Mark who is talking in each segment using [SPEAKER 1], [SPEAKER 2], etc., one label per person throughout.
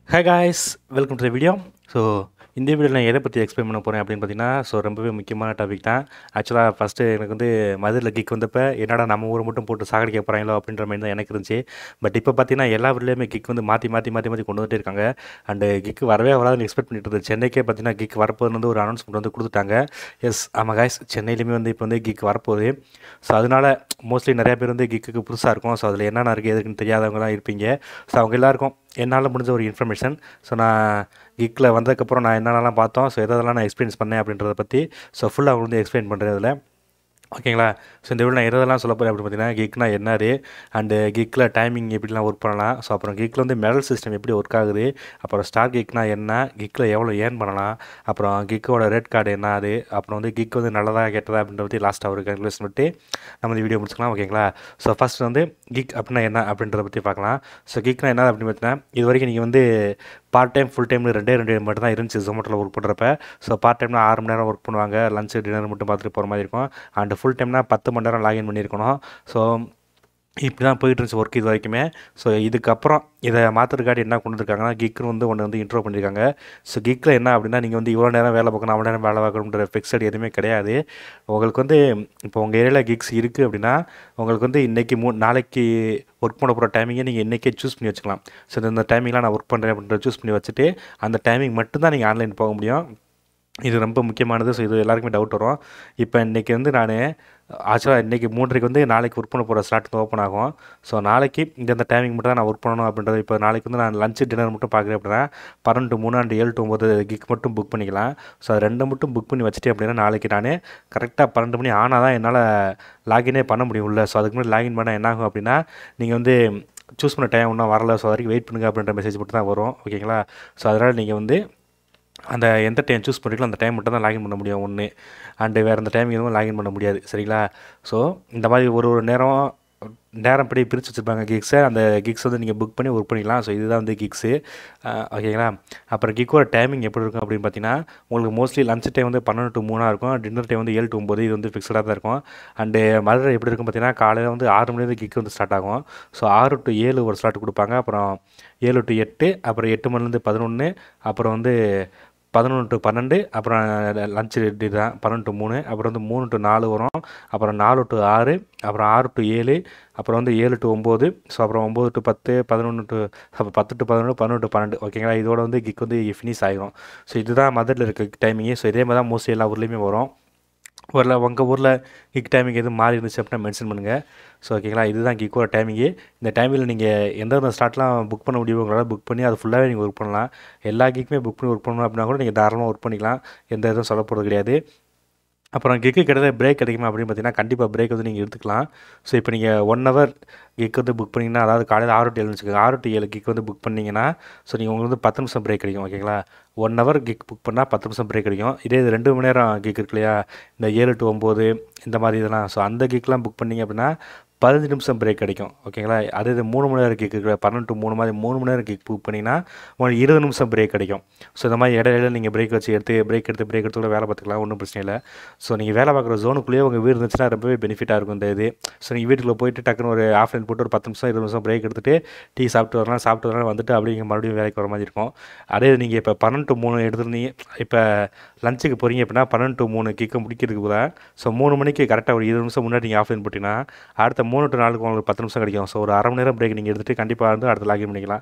[SPEAKER 1] hey guys welcome to the video so இந்த வீடியோவில் நான் எதை பற்றி எக்ஸ்பிளைன் பண்ண போகிறேன் அப்படின்னு பார்த்தீங்கன்னா ஸோ ரொம்பவே முக்கியமான டாபிக் தான் ஆக்சுவலாக ஃபஸ்ட்டு எனக்கு வந்து மதுரில் கிக் வந்தப்போ என்னடா நம்ம ஊரை மட்டும் போட்டு சாகடிக்க போகிறாங்களோ அப்படின்ற மாதிரி தான் எனக்கு இருந்துச்சு பட் இப்போ பார்த்தீங்கன்னா எல்லா ஊர்லேயுமே கிக் வந்து மாற்றி மாற்றி மாற்றி மாற்றி கொண்டு வந்துட்டே இருக்காங்க அண்டு கிக் வரவே வராதுன்னு எக்ஸ்பெக்ட் பண்ணிட்டு இருந்தது சென்னைக்கே பார்த்தீங்கன்னா கிக் வரப்போகுதுன்னு வந்து ஒரு அனௌன்ஸ்மெண்ட் வந்து கொடுத்துட்டாங்க எஸ் ஆமாம் காய்ஸ் சென்னையிலுமே வந்து இப்போ வந்து கிக் வரப்போகுது ஸோ அதனால் மோஸ்ட்லி நிறைய பேர் வந்து கிக்குக்கு புதுசாக இருக்கும் ஸோ அதில் என்னென்ன இருக்குது எதுக்குன்னு தெரியாதவங்களாம் இருப்பீங்க ஸோ அவங்க எல்லாருக்கும் என்னால் முடிஞ்ச ஒரு இன்ஃபர்மேஷன் ஸோ நான் கிக்கில் வந்ததுக்கப்புறம் நான் என்னென்னலாம் பார்த்தோம் ஸோ எதெல்லாம் நான் எக்ஸ்பீரியன்ஸ் பண்ணேன் அப்படின்றத பற்றி ஸோ ஃபுல்லாக அவங்க வந்து எக்ஸ்பிளைன் பண்ணுறேன் இதில் ஓகேங்களா ஸோ இந்த வீடியோ நான் எதெல்லாம் சொல்ல போகிறேன் அப்படின்னு பார்த்தீங்கன்னா கிக்னா என்னது அண்டு கிக்கில் டைமிங் எப்படிலாம் ஒர்க் பண்ணலாம் ஸோ அப்புறம் கிக்கில் வந்து மெடல் சிஸ்டம் எப்படி ஒர்க் ஆகுது அப்புறம் ஸ்டார் கிக்னா என்ன கிக்கில் எவ்வளோ ஏர்ன் பண்ணலாம் அப்புறம் கிக்கோட ரேட் கார்டு என்ன அது அப்புறம் வந்து கிக் வந்து நல்லதா கெட்டதா அப்படின்றத பற்றி லாஸ்ட்டாக ஒரு கன்க்ளூஷன் பண்ணிட்டு நம்ம இந்த வீடியோ முடிச்சுக்கலாம் ஓகேங்களா ஸோ ஃபஸ்ட் வந்து கிக் அப்படின்னா என்ன அப்படின்றத பற்றி பார்க்கலாம் ஸோ கிக்னா என்ன அப்படின்னு பார்த்தீங்கன்னா இது வரைக்கும் நீங்கள் வந்து பார்ட் டைம் ஃபுல் டைமில் ரெண்டே ரெண்டு மட்டும் தான் இருந்துச்சு ஜொமேட்டோவில் ஒர்க் பண்ணுறப்ப ஸோ பார்ட் டைம்னா ஆறு மணி நேரம் ஒர்க் பண்ணுவாங்க லஞ்ச் டின்னர் மட்டும் பார்த்துட்டு போகிற மாதிரி இருக்கும் அண்ட் ஃபுல் டைம்னா பத்து மணி நேரம் லாகின் பண்ணியிருக்கணும் ஸோ இப்படி தான் போயிட்டு இருந்துச்சு ஒர்க் இது வரைக்குமே ஸோ இதுக்கப்புறம் இதை மாற்றுறதுக்காடி என்ன கொண்டு வந்திருக்காங்கன்னா கிக்னு வந்து ஒன்று வந்து இன்ட்ரோ பண்ணியிருக்காங்க ஸோ கிக்கில் என்ன அப்படின்னா நீங்கள் வந்து இவ்வளோ நேரம் வேலை பார்க்கணும் அவ்வளோ நேரம் வேலை பார்க்கணுன்ற ஃபிக்ஸட் எதுவுமே கிடையாது உங்களுக்கு வந்து இப்போ உங்கள் ஏரியாவில் கிக்ஸ் இருக்குது அப்படின்னா உங்களுக்கு வந்து இன்றைக்கி மூ நாளைக்கு ஒர்க் பண்ண போகிற டைமிங்கை நீங்கள் இன்றைக்கே சூஸ் பண்ணி வச்சுக்கலாம் ஸோ இந்த டைமிங்லாம் நான் ஒர்க் பண்ணுறேன் அப்படின்றத சூஸ் பண்ணி வச்சுட்டு அந்த டைமிங் மட்டும்தான் நீங்கள் ஆன்லைன் போக முடியும் இது ரொம்ப முக்கியமானது ஸோ இது எல்லாருக்குமே டவுட் வரும் இப்போ இன்றைக்கி வந்து நான் ஆக்சுவலாக இன்றைக்கி மூன்றரைக்கு வந்து நாளைக்கு ஒர்க் பண்ண போகிற ஸ்லாட் வந்து ஓப்பன் ஆகும் ஸோ நாளைக்கு இந்த டைமிங் மட்டும் தான் நான் ஒர்க் பண்ணணும் அப்படின்றது இப்போ நாளைக்கு வந்து நான் லஞ்ச் டின்னர் மட்டும் பார்க்குறேன் அப்படின்னா பன்னெண்டு மூணு அண்டு ஏழு டு ஒம்பது கிக் மட்டும் புக் பண்ணிக்கலாம் ஸோ அது ரெண்டு மட்டும் புக் பண்ணி வச்சுட்டேன் அப்படின்னா நாளைக்கு நான் கரெக்டாக பன்னெண்டு மணி ஆனால் தான் என்னால் லாகினே பண்ண முடியும் உள்ள ஸோ அதுக்கு முன்னாடி லாகின் பண்ணால் என்ன ஆகும் அப்படின்னா நீங்கள் வந்து சூஸ் பண்ண டைம் ஒன்றும் வரல ஸோ வரைக்கும் வெயிட் பண்ணுங்க அப்படின்ற மெசேஜ் மட்டும் தான் வரும் ஓகேங்களா ஸோ அதனால் நீங்கள் வந்து அந்த எந்த டைம் சூஸ் பண்ணுறீங்களோ அந்த டைம் மட்டும் தான் லாகின் பண்ண முடியும் ஒன்று அண்டு வேறு அந்த டைம் எதுவும் லாகின் பண்ண முடியாது சரிங்களா ஸோ இந்த மாதிரி ஒரு ஒரு நேரம் நேரம் படி பிரித்து வச்சுருப்பாங்க கிக்ஸை அந்த கிக்ஸ் வந்து நீங்கள் புக் பண்ணி ஒர்க் பண்ணிக்கலாம் ஸோ இதுதான் வந்து கிக்ஸு ஓகேங்களா அப்புறம் கிக்கோட டைமிங் எப்படி இருக்கும் அப்படின்னு பார்த்தீங்கன்னா உங்களுக்கு மோஸ்ட்லி லஞ்ச் டைம் வந்து பன்னெண்டு டு மூணாக இருக்கும் டின்னர் டைம் வந்து ஏழு டு ஒம்பது இது வந்து ஃபிக்ஸடாக தான் இருக்கும் அண்டு மதுரை எப்படி இருக்கும் பார்த்தீங்கன்னா காலையில் வந்து ஆறு மணிலேருந்து கிக் வந்து ஸ்டார்ட் ஆகும் ஸோ ஆறு டு ஏழு ஒரு ஸ்லாட் கொடுப்பாங்க அப்புறம் ஏழு டு எட்டு அப்புறம் எட்டு மணிலேருந்து பதினொன்று அப்புறம் வந்து பதினொன்று டு பன்னெண்டு அப்புறம் லஞ்சு ரெடி தான் பன்னெண்டு டு மூணு அப்புறம் வந்து மூணு டு நாலு வரும் அப்புறம் நாலு டு ஆறு அப்புறம் ஆறு டு ஏழு அப்புறம் வந்து ஏழு டு ஒம்பது ஸோ அப்புறம் ஒம்பது டு பத்து பதினொன்று டு அப்புறம் பத்து டு பதினொன்று பதினொன்று டு பன்னெண்டு ஓகேங்களா இதோட வந்து கிக் வந்து ஃபினிஷ் ஆகிரும் ஸோ இதுதான் மதுரில் இருக்க டைமிங்கு ஸோ இதே மாதிரி தான் மோஸ்ட்லி எல்லா ஊர்லேயுமே வரும் ஊரில் உங்கள் ஊரில் கிக் டைமிங் எதுவும் மாறி இருந்துச்சு அப்படின்னா மென்ஷன் பண்ணுங்கள் ஸோ ஓகேங்களா இதுதான் கிக்கோட டைமிங்கு இந்த டைமில் நீங்கள் எந்தெந்த ஸ்லாட்லாம் புக் பண்ண முடியுமோ உங்களால் புக் பண்ணி அது ஃபுல்லாகவே நீங்கள் ஒர்க் பண்ணலாம் எல்லா கிக்குமே புக் பண்ணி ஒர்க் பண்ணணும் அப்படின்னா கூட நீங்கள் தாராளமாக ஒர்க் பண்ணிக்கலாம் எந்த இதுவும் சொல்ல போகிறது கிடையாது அப்புறம் கிக்கு கிடையாது பிரேக் கிடைக்குமா அப்படின்னு பார்த்தீங்கன்னா கண்டிப்பாக பிரேக் வந்து நீங்கள் எடுத்துக்கலாம் ஸோ இப்போ நீங்கள் ஒன் ஹவர் கிக் வந்து புக் பண்ணிங்கன்னா அதாவது காலையில் ஆறு டு ஏழு வச்சுக்கோங்க ஆறு டு ஏழு கிக் வந்து புக் பண்ணிங்கன்னா ஸோ நீங்கள் உங்களுக்கு வந்து பத்து நிமிஷம் பிரேக் கிடைக்கும் ஓகேங்களா ஒன் ஹவர் கிக் புக் பண்ணால் பத்து நிமிஷம் பிரேக் கிடைக்கும் இதே இது ரெண்டு மணி நேரம் கிக் இருக்கு இல்லையா இந்த ஏழு டு ஒம்பது இந்த மாதிரி இதெல்லாம் ஸோ அந்த கிக்லாம் புக் பண்ணிங்க அப்படின்னா பதினஞ்சு நிமிஷம் பிரேக் கிடைக்கும் ஓகேங்களா அதே இது மூணு மணி நேரம் கிக் இருக்கிற பன்னெண்டு டு மூணு மாதிரி மூணு மணி நேரம் கிக் புக் பண்ணிங்கன்னா உங்களுக்கு இருபது நிமிஷம் பிரேக் கிடைக்கும் ஸோ இந்த மாதிரி இடையில நீங்கள் பிரேக் வச்சு எடுத்து பிரேக் எடுத்து பிரேக் எடுத்து கூட வேலை பார்த்துக்கலாம் ஒன்றும் பிரச்சனை இல்லை ஸோ நீங்கள் வேலை பார்க்குற ஜோனுக்குள்ளேயே உங்கள் வீடு இருந்துச்சுன்னா ரொம்பவே பெனிஃபிட்டாக இருக்கும் இந்த இது ஸோ நீங்கள் வீட்டுக்குள்ளே போயிட்டு டக்குன்னு ஒரு ஆஃப்லைன் போட்டு ஒரு பத்து நிமிஷம் இருபது நிமிஷம் பிரேக் எடுத்துகிட்டு டீ சாப்பிட்டு வரலாம் சாப்பிட்டு வரலாம் வந்துட்டு அப்படியே இங்கே மறுபடியும் வேலைக்கு வர மாதிரி இருக்கும் அதே நீங்கள் இப்போ பன்னெண்டு டு மூணு எடுத்துருந்தீங்க இப்போ லஞ்சுக்கு போகிறீங்க அப்படின்னா பன்னெண்டு டு மூணு கிக்க முடிக்கிறதுக்கு கூட ஸோ மூணு மணிக்கு கரெக்டாக ஒரு இருபது நிமிஷம் முன்னாடி நீங்கள் ஆஃப்லைன் போட்டிங்கன்னா அடுத்த மூணு டு நாளுக்கு உங்களுக்கு பத்து நிமிஷம் கிடைக்கும் ஸோ ஒரு அரை மணி நேரம் பிரேக் நீங்கள் எடுத்துகிட்டு கண்டிப்பாக வந்து அடுத்த லாகின் பண்ணிக்கலாம்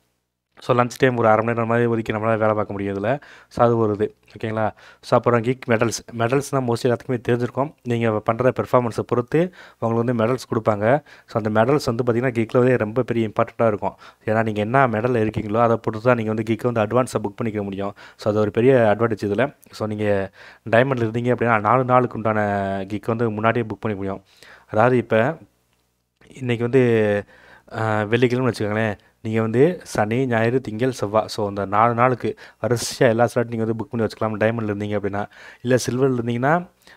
[SPEAKER 1] ஸோ லஞ்ச் டைம் ஒரு அரை மணி நேரம் மாதிரி ஒதுக்கி நம்மளால் வேலை பார்க்க முடியும் இதில் ஸோ அது ஒரு இது ஓகேங்களா ஸோ அப்புறம் கிக் மெடல்ஸ் மெடல்ஸ் தான் மோஸ்ட்லி எல்லாத்துக்குமே தெரிஞ்சிருக்கும் நீங்கள் பண்ணுற பெர்ஃபார்மன்ஸை பொறுத்து உங்களுக்கு வந்து மெடல்ஸ் கொடுப்பாங்க ஸோ அந்த மெடல்ஸ் வந்து பார்த்திங்கன்னா கிக்கில் வந்து ரொம்ப பெரிய இம்பார்ட்டண்ட்டாக இருக்கும் ஏன்னா நீங்கள் என்ன மெடல் இருக்கீங்களோ அதை பொறுத்து தான் நீங்கள் வந்து கிக்கை வந்து அட்வான்ஸாக புக் பண்ணிக்க முடியும் ஸோ அது ஒரு பெரிய அட்வான்டேஜ் இதில் ஸோ நீங்கள் டைமண்டில் இருந்தீங்க அப்படின்னா நாலு நாளுக்கு உண்டான கிக் வந்து முன்னாடியே புக் பண்ணிக்க முடியும் அதாவது இப்போ இன்றைக்கி வந்து வெள்ளிக்கிழமை வச்சுக்கோங்களேன் நீங்கள் வந்து சனி ஞாயிறு திங்கள் செவ்வாய் ஸோ அந்த நாலு நாளுக்கு வரிசையாக எல்லா ஸ்லாட் நீங்கள் வந்து புக் பண்ணி வச்சுக்கலாம் டைமண்டில் இருந்தீங்க அப்படின்னா இல்லை சில்வரில் இருந்தீங்கன்னா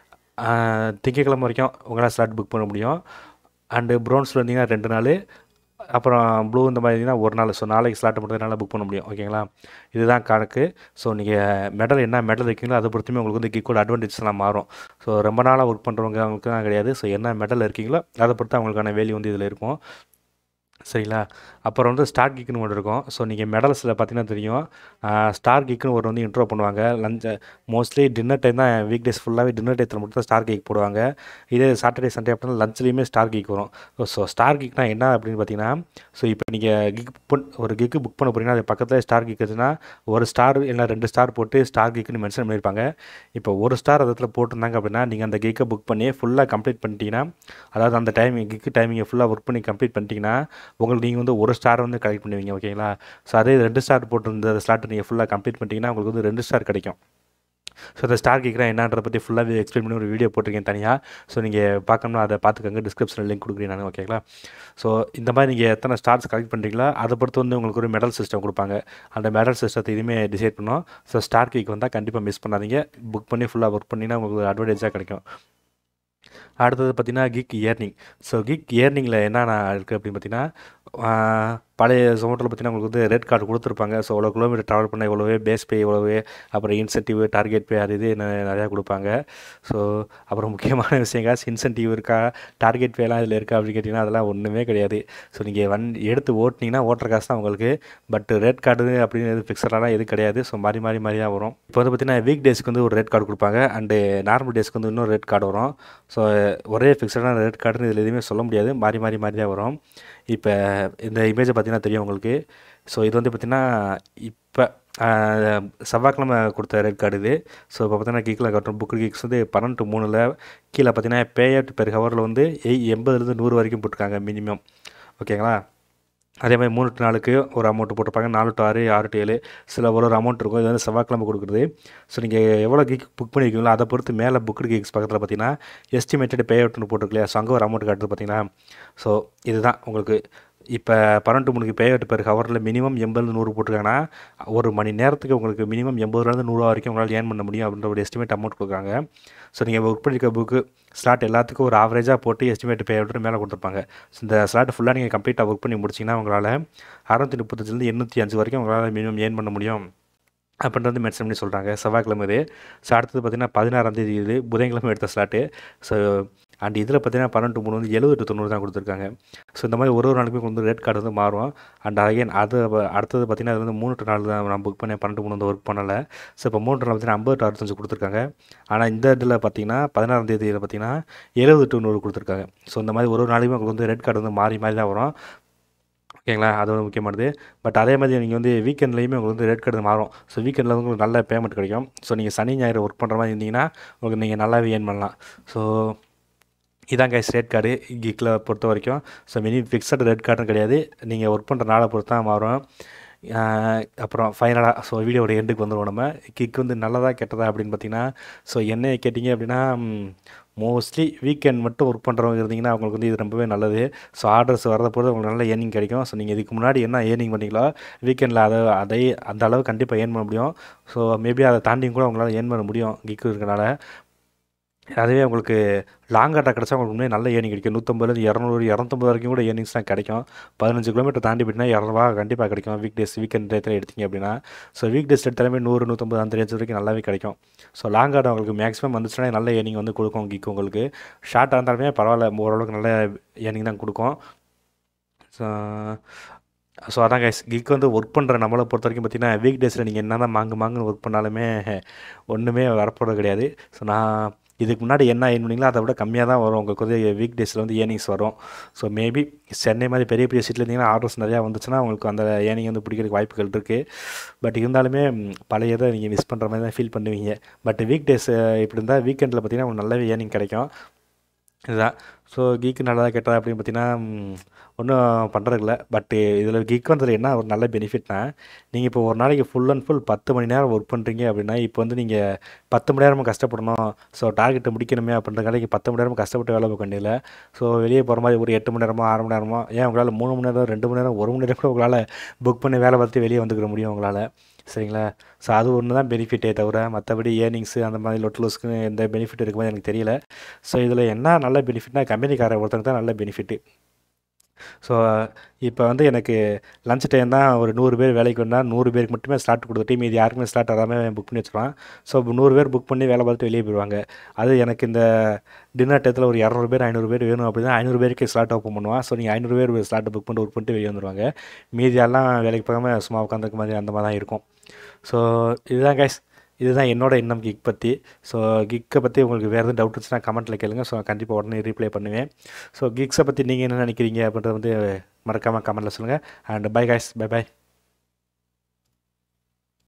[SPEAKER 1] திங்கக்கிழமை வரைக்கும் உங்களால் ஸ்லாட் புக் பண்ண முடியும் அண்டு ப்ரௌன்ஸில் இருந்தீங்கன்னா ரெண்டு நாள் அப்புறம் ப்ளூ இந்த மாதிரி இருந்தீங்கன்னா ஒரு நாள் ஸோ நாளைக்கு ஸ்லாட் மட்டும் என்னால் புக் பண்ண முடியும் ஓகேங்களா இதுதான் கணக்கு ஸோ நீங்கள் மெடல் என்ன மெடல் இருக்கீங்களோ அதை பொறுத்துமே உங்களுக்கு வந்து கிக்கோட அட்வான்டேஜஸ்லாம் மாறும் ஸோ ரொம்ப நாளாக ஒர்க் பண்ணுறவங்க அவங்களுக்கு தான் கிடையாது ஸோ என்ன மெடல் இருக்கீங்களோ அதை பொறுத்து அவங்களுக்கான வேல்யூ வந்து இதில் இருக்கும் சரிங்களா அப்புறம் வந்து ஸ்டார் கிக்குன்னு ஒன்று இருக்கும் ஸோ நீங்கள் மெடல்ஸில் பார்த்தீங்கன்னா தெரியும் ஸ்டார் கிக்குன்னு ஒரு வந்து இன்ட்ரோ பண்ணுவாங்க லஞ்ச் மோஸ்ட்லி டின்னர் டைம் தான் வீக் டேஸ் ஃபுல்லாகவே டின்னர் டைத்தில் மட்டும் தான் ஸ்டார் கேக் போடுவாங்க இதே சாட்டர்டே சண்டே அப்படின்னா லஞ்ச்லேயுமே ஸ்டார் கேக் வரும் ஸோ ஸ்டார் கிக்னா என்ன அப்படின்னு பார்த்தீங்கன்னா ஸோ இப்போ நீங்கள் கிக் புக் ஒரு கிக்கு புக் பண்ண போகிறீங்கன்னா அது பக்கத்தில் ஸ்டார் கிக் இருந்துச்சுன்னா ஒரு ஸ்டார் இல்லை ரெண்டு ஸ்டார் போட்டு ஸ்டார் கிக்குன்னு மென்ஷன் பண்ணியிருப்பாங்க இப்போ ஒரு ஸ்டார் அந்த இடத்துல போட்டிருந்தாங்க அப்படின்னா நீங்கள் அந்த கிக்கை புக் பண்ணி ஃபுல்லாக கம்ப்ளீட் பண்ணிட்டீங்கன்னா அதாவது அந்த டைமிங் கிக்கு டைமிங்கை ஃபுல்லாக ஒர்க் பண்ணி கம்ப்ளீட் பண்ணிட்டீங்கன்னா உங்களுக்கு நீங்கள் வந்து ஒரு ஸ்டார் வந்து கலெக்ட் பண்ணுவீங்க ஓகேங்களா ஸோ அதே ரெண்டு ஸ்டார் போட்டிருந்த ஸ்லாட் நீங்கள் ஃபுல்லாக கம்ப்ளீட் பண்ணிட்டீங்கன்னா உங்களுக்கு வந்து ரெண்டு ஸ்டார் கிடைக்கும் ஸோ அந்த ஸ்டார் கேட்குறேன் என்னன்றதை பற்றி ஃபுல்லாகவே எக்ஸ்பிளைன் பண்ணி ஒரு வீடியோ போட்டிருக்கேன் தனியாக ஸோ நீங்கள் பார்க்கணும்னா அதை பார்த்துக்கோங்க டிஸ்கிரிப்ஷனில் லிங்க் கொடுக்குறேன் நான் ஓகேங்களா ஸோ இந்த மாதிரி நீங்கள் எத்தனை ஸ்டார்ஸ் கலெக்ட் பண்ணுறீங்களோ அதை பொறுத்து வந்து உங்களுக்கு ஒரு மெடல் சிஸ்டம் கொடுப்பாங்க அந்த மெடல் சிஸ்டத்தை இதுவுமே டிசைட் பண்ணோம் ஸோ ஸ்டார் கேக் வந்தால் கண்டிப்பாக மிஸ் பண்ணாதீங்க புக் பண்ணி ஃபுல்லாக ஒர்க் பண்ணிங்கன்னா உங்களுக்கு அட்வான்டேஜாக கிடைக்கும் அடுத்தது பார்த்தீங்கன்னா கிக் இயர்னிங் ஸோ கிக் இயர்னிங்கில் என்னென்ன இருக்குது அப்படின்னு பார்த்தீங்கன்னா ஆஹ், பழைய ஜொமேட்டோவில் பார்த்தீங்கன்னா உங்களுக்கு வந்து ரெட் கார்டு கொடுத்துருப்பாங்க ஸோ இவ்வளோ கிலோமீட்டர் ட்ராவல் பண்ண இவ்வளோவே பேஸ் பே இவ்வளோவே அப்புறம் இன்சென்டிவ் டார்கெட் பே அது இது ந- நிறையா கொடுப்பாங்க ஸோ அப்புறம் முக்கியமான விஷயங்க இன்சென்டிவ் இருக்கா டார்கெட் பேலாம் இதில் இருக்கா அப்படின்னு கேட்டிங்கன்னா அதெல்லாம் ஒன்றுமே கிடையாது ஸோ நீங்கள் வன் எடுத்து ஓட்டினீங்கன்னா ஓட்டுற காசு தான் உங்களுக்கு பட் ரெட் கார்டு அப்படின்னு எது ஃபிக்ஸடாலாம் எதுவும் கிடையாது ஸோ மாறி மாறி மாறி தான் வரும் இப்போ வந்து பார்த்தீங்கன்னா வீக் டேஸ்க்கு வந்து ஒரு ரெட் கார்டு கொடுப்பாங்க அண்டு நார்மல் டேஸ்க்கு வந்து இன்னொரு ரெட் கார்டு வரும் ஸோ ஒரே ஃபிக்ஸடான ரெட் கார்டுன்னு இதில் எதுவுமே சொல்ல முடியாது மாறி மாறி மாறி தான் வரும் இப்போ இந்த இமேஜை பார்த்தீங்கன்னா தெரியும் உங்களுக்கு ஸோ இது வந்து பார்த்தீங்கன்னா இப்போ செவ்வாய்க்கிழமை கொடுத்த ரெட் கார்டு இது ஸோ இப்போ பார்த்தீங்கன்னா கீக்கில் கட்டுறோம் புக்கு கீக்ஸ் வந்து பன்னெண்டு மூணில் கீழே பார்த்தீங்கன்னா பே அவுட் பெர் ஹவரில் வந்து எய் எண்பதுலேருந்து நூறு வரைக்கும் போட்டிருக்காங்க மினிமம் ஓகேங்களா அதே மாதிரி மூணு டு நாலுக்கு ஒரு அமௌண்ட் போட்டிருப்பாங்க நாலு டு ஆறு ஆறு டு ஏழு சில ஒரு ஒரு அமௌண்ட் இருக்கும் இது வந்து செவ்வாய்க்கிழமை கொடுக்குறது ஸோ நீங்கள் எவ்வளோ கிக் புக் பண்ணியிருக்கீங்களோ அதை பொறுத்து மேலே புக்கு கிக்ஸ் பக்கத்தில் பார்த்தீங்கன்னா எஸ்டிமேட்டட் பே அவுட்னு போட்டிருக்கலையா ஸோ அங்கே ஒரு அமௌண்ட் காட்டுது பார்த்தீங்களா ஸோ இதுதான் உங்களுக்கு இப்போ பன்னெண்டு மணிக்கு பே அவுட் பெர் ஹவரில் மினிமம் எண்பது நூறு போட்டிருக்காங்கன்னா ஒரு மணி நேரத்துக்கு உங்களுக்கு மினிமம் எண்பதுலேருந்து நூறுரூவா வரைக்கும் உங்களால் ஏர்ன் பண்ண முடியும் அப்படின்ற ஒரு எஸ்டிமேட் அமௌண்ட் கொடுக்குறாங்க ஸோ நீங்கள் புக் பண்ணியிருக்க புக்கு ஸ்லாட் எல்லாத்துக்கும் ஒரு ஆவரேஜாக போட்டு எஸ்டிமேட் பே அவுட் மேலே கொடுத்துருப்பாங்க ஸோ இந்த ஸ்லாட் ஃபுல்லாக நீங்கள் கம்ப்ளீட்டாக ஒர்க் பண்ணி முடிச்சிங்கன்னா உங்களால் அறுநூற்றி முப்பத்தஞ்சிலேருந்து எண்ணூற்றி அஞ்சு வரைக்கும் உங்களால் மினிமம் ஏர்ன் பண்ண முடியும் அப்படின்றது மென்ஷன் பண்ணி சொல்கிறாங்க செவ்வாய்க்கிழமை இது ஸோ அடுத்தது பார்த்தீங்கன்னா பதினாறாம் தேதி இது புதன்கிழமை எடுத்த ஸ்லாட்டு ஸோ அண்ட் இதில் பார்த்தீங்கன்னா பன்னெண்டு மூணு வந்து எழுபது டு தொண்ணூறு தான் கொடுத்துருக்காங்க ஸோ இந்த மாதிரி ஒரு ஒரு நாளுக்குமே வந்து ரேட் கார்டு வந்து மாறும் அண்ட் அகைன் அது அப்ப- அடுத்தது பார்த்தீங்கன்னா அது வந்து மூணு டு நாலு தான் நான் புக் பண்ணேன் பன்னெண்டு மூணு வந்து ஒர்க் பண்ணலை ஸோ இப்போ மூணு நாள் பார்த்தீங்கன்னா ஐம்பது டு அறுபத்தஞ்சு கொடுத்துருக்காங்க ஆனால் இந்த இதில் பார்த்தீங்கன்னா பதினாறாம் தேதியில் பார்த்தீங்கன்னா எழுபது டு நூறு கொடுத்துருக்காங்க ஸோ இந்த மாதிரி ஒரு ஒரு நாளைக்குமே உங்களுக்கு வந்து ரெட் கார்டு வந்து மாறி மாறி தான் வரும் ஓகேங்களா அது வந்து முக்கியமானது பட் அதே மாதிரி நீங்கள் வந்து வீக்கெண்ட்லேயுமே உங்களுக்கு வந்து ரேட் கார்டு மாறும் ஸோ வீக்கெண்டில் வந்து உங்களுக்கு நல்ல பேமெண்ட் கிடைக்கும் ஸோ நீங்கள் சனி ஞாயிறு ஒர்க் பண்ணுற மாதிரி இருந்தீங்கன்னா உங்களுக்கு நீங்கள் நல்லாவே ஏர்ன் பண்ணலாம் ஸோ இதான் கைஸ் ரேட் கார்டு கிக்கில் பொறுத்த வரைக்கும் ஸோ மினி ஃபிக்ஸட் ரேட் கார்டும் கிடையாது நீங்கள் ஒர்க் பண்ணுற நாளை பொறுத்து தான் மாறும் ஆஹ் அப்புறம் ஃபைனலாக ஸோ வீடியோட எண்டுக்கு வந்துடுவோம் நம்ம கிக் வந்து நல்லதா கெட்டதா அப்படின்னு பார்த்தீங்கன்னா ஸோ என்ன கேட்டிங்க அப்படின்னா மோஸ்ட்லி வீக்கெண்ட் மட்டும் ஒர்க் பண்ணுறவங்க இருந்தீங்கன்னா அவங்களுக்கு வந்து இது ரொம்பவே நல்லது ஸோ ஆர்டர்ஸ் வரதை பொறுத்து உங்களுக்கு நல்ல ஏர்னிங் கிடைக்கும் ஸோ நீங்கள் இதுக்கு முன்னாடி என்ன ஏர்னிங் பண்ணீங்களோ வீக்கெண்டில் அதை அதை அந்த அளவு கண்டிப்பாக ஏர்ன் பண்ண முடியும் ஸோ மேபி அதை தாண்டியும் கூட உங்களால் ஏர்ன் பண்ண முடியும் கிக் இருக்கனால அதுவே உங்களுக்கு லாங் ஆட்டா கிடச்சா உங்களுக்கு உண்மையாக நல்ல ஏர்னிங் கிடைக்கும் நூற்றம்பதுலேருந்து இரநூறு இரநூத்தம்பது வரைக்கும் கூட ஏர்னிங்ஸ் தான் கிடைக்கும் பதினஞ்சு கிலோமீட்டர் தாண்டி போயிட்டுனா இரநூறுவா கண்டிப்பாக கிடைக்கும் வீக் டேஸ் வீக்கெண்ட் டேத்தில் எடுத்தீங்க அப்படின்னா ஸோ வீக் டேஸ் எடுத்தாலுமே நூறு நூற்றம்பது அந்த ரேஞ்ச் வரைக்கும் நல்லாவே கிடைக்கும் ஸோ லாங் ஆட்டா உங்களுக்கு மேக்ஸிமம் வந்துச்சுன்னா நல்ல ஏர்னிங் வந்து கொடுக்கும் கிக் உங்களுக்கு ஷார்ட்டாக இருந்தாலுமே பரவாயில்ல ஓரளவுக்கு நல்ல ஏர்னிங் தான் கொடுக்கும் ஸோ ஸோ அதான் கைஸ் கிக் வந்து ஒர்க் பண்ணுற நம்மளை பொறுத்த வரைக்கும் பார்த்தீங்கன்னா வீக் டேஸில் நீங்கள் என்ன தான் மாங்கு மாங்குன்னு ஒர்க் பண்ணாலுமே ஒன்றுமே வரப்போகிறது கிடையாது ஸோ நான் இதுக்கு முன்னாடி என்ன ஏர்ன் பண்ணீங்களோ அதை விட கம்மியாக தான் வரும் உங்களுக்கு வந்து வீக் டேஸில் வந்து ஏர்னிங்ஸ் வரும் ஸோ மேபி சென்னை மாதிரி பெரிய பெரிய சிட்டியில் இருந்தீங்கன்னா ஆர்டர்ஸ் நிறையா வந்துச்சுன்னா உங்களுக்கு அந்த ஏர்னிங் வந்து பிடிக்கிறதுக்கு வாய்ப்புகள் இருக்குது பட் இருந்தாலுமே ம், பழைய இதை நீங்கள் மிஸ் பண்ணுற மாதிரி தான் ஃபீல் பண்ணுவீங்க பட் வீக் டேஸ் இப்படி இருந்தால் வீக்கெண்டில் பார்த்தீங்கன்னா உங்களுக்கு நல்லாவே ஏர்னிங் கிடைக்கும் இதுதான் ஸோ கீக்கு நல்லதாக கெட்டதா அப்படின்னு பார்த்தீங்கன்னா ஒன்றும் பண்ணுறதில்ல பட்டு இதில் கீக் வந்ததில் என்ன ஒரு நல்ல பெனிஃபிட்னா நீங்கள் இப்போ ஒரு நாளைக்கு ஃபுல் அண்ட் ஃபுல் பத்து மணி நேரம் ஒர்க் பண்ணுறீங்க அப்படின்னா இப்போ வந்து நீங்கள் பத்து மணி நேரமும் கஷ்டப்படணும் ஸோ டார்கெட்டை முடிக்கணுமே அப்படின்றதுக்காக பத்து மணி நேரமும் கஷ்டப்பட்டு வேலை பார்க்க வேண்டியதில்லை ஸோ வெளியே போகிற மாதிரி ஒரு எட்டு மணி நேரமோ ஆறு மணி நேரமோ ஏன் உங்களால் மூணு மணி நேரம் ரெண்டு மணி நேரம் ஒரு மணி நேரம் கூட உங்களால் புக் பண்ணி வேலை பார்த்து வெளியே வந்துக்கிற முடியும் உங்களால் சரிங்களா ஸோ அது ஒன்று தான் பெனிஃபிட்டே தவிர மற்றபடி ஏர்னிங்ஸு அந்த மாதிரி லொட்லூஸ்க்கு எந்த பெனிஃபிட் இருக்குமோ எனக்கு தெரியல ஸோ இதில் என்ன நல்ல பெனிஃபிட்னா கம்பெனிக்கார ஒருத்தனுக்கு தான் நல்ல பெனிஃபிட்டு ஸோ இப்போ வந்து எனக்கு லஞ்ச் டைம் தான் ஒரு நூறு பேர் வேலைக்கு வந்தால் நூறு பேருக்கு மட்டுமே ஸ்லாட் கொடுத்துட்டு மீதி யாருக்குமே ஸ்லாட் வராமல் புக் பண்ணி வச்சுருவான் ஸோ நூறு பேர் புக் பண்ணி வேலை பார்த்துட்டு வெளியே போயிடுவாங்க அது எனக்கு இந்த டின்னர் டயத்தில் ஒரு இரநூறு பேர் ஐநூறு பேர் வேணும் அப்படின்னா ஐநூறு பேருக்கு ஸ்லாட் ஓப்பன் பண்ணுவான் ஸோ நீங்கள் ஐநூறு பேர் ஸ்லாட்டை புக் பண்ணிட்டு ஒர்க் பண்ணிட்டு வெளியே வந்துடுவாங்க மீதி எல்லாம் வேலைக்கு போகாமல் சும்மா உட்காந்துருக்க மாதிரி அந்த மாதிரி தான் இருக்கும் ஸோ இதுதான் கைஸ் இதுதான் என்னோட எண்ணம் கிக் பற்றி ஸோ கிக்கை பற்றி உங்களுக்கு வேறு எதுவும் டவுட் இருந்துச்சுன்னா கமெண்ட்டில் கேளுங்க ஸோ கண்டிப்பாக உடனே ரீப்ளை பண்ணுவேன் ஸோ கிக்ஸை பற்றி நீங்கள் என்ன நினைக்கிறீங்க அப்படின்றத வந்து மறக்காமல் கமெண்ட்டில் சொல்லுங்கள் and bye guys bye by